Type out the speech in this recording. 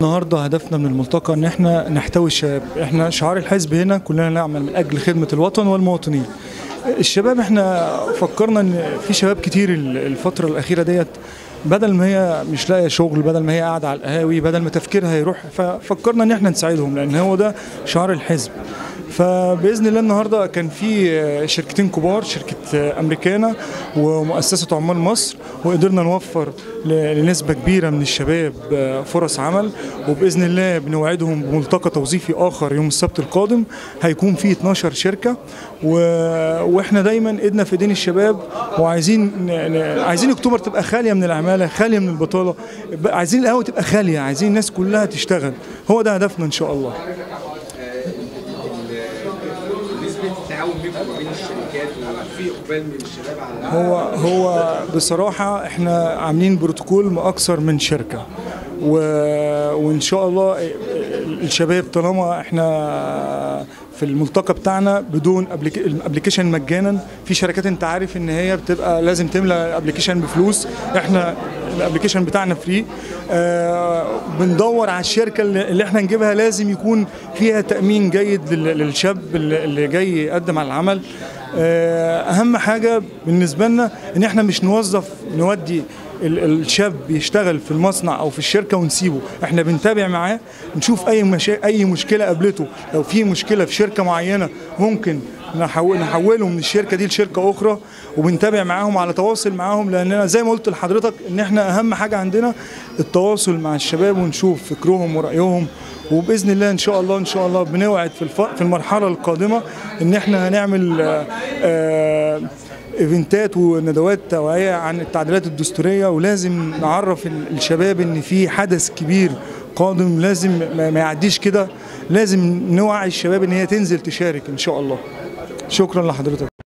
النهارده هدفنا من الملتقى ان احنا نحتوي الشباب احنا شعار الحزب هنا كلنا نعمل من اجل خدمه الوطن والمواطنين الشباب احنا فكرنا ان في شباب كتير الفتره الاخيره ديت بدل ما هي مش لاقيه شغل بدل ما هي قاعده على القهاوي بدل ما تفكيرها يروح ففكرنا ان احنا نساعدهم لان هو ده شعار الحزب فباذن الله النهارده كان في شركتين كبار شركه امريكانا ومؤسسه عمال مصر وقدرنا نوفر لنسبه كبيره من الشباب فرص عمل وباذن الله بنوعدهم بملتقى توظيفي اخر يوم السبت القادم هيكون فيه 12 شركه و... واحنا دايما ايدنا في ايدين الشباب وعايزين عايزين اكتوبر تبقى خاليه من العماله خاليه من البطاله عايزين القهوه تبقى خاليه عايزين الناس كلها تشتغل هو ده هدفنا ان شاء الله نسبه التعاون بينكم بين الشركات وفي اقبال من الشباب على هو هو بصراحه احنا عاملين بروتوكول مع اكثر من شركه و... وان شاء الله الشباب طالما احنا في الملتقى بتاعنا بدون ابلكيشن مجانا في شركات انت عارف ان هي بتبقى لازم تملى ابلكيشن بفلوس احنا الابلكيشن بتاعنا فري آه بندور على الشركه اللي احنا نجيبها لازم يكون فيها تامين جيد للشاب اللي جاي يقدم على العمل آه اهم حاجه بالنسبه لنا ان احنا مش نوظف نودي الشاب يشتغل في المصنع او في الشركه ونسيبه احنا بنتابع معاه نشوف اي مشا... اي مشكله قابلته لو في مشكله في شركه معينه ممكن نحول نحوله من الشركه دي لشركه اخرى وبنتابع معاهم على تواصل معاهم لاننا زي ما قلت لحضرتك ان احنا اهم حاجه عندنا التواصل مع الشباب ونشوف فكرهم ورايهم وباذن الله ان شاء الله ان شاء الله بنوعد في الف... في المرحله القادمه ان احنا هنعمل آآ آآ ايفنتات وندوات توعيه عن التعديلات الدستوريه ولازم نعرف الشباب ان في حدث كبير قادم لازم ما يعديش كده لازم نوعي الشباب ان هي تنزل تشارك ان شاء الله شكرا لحضرتك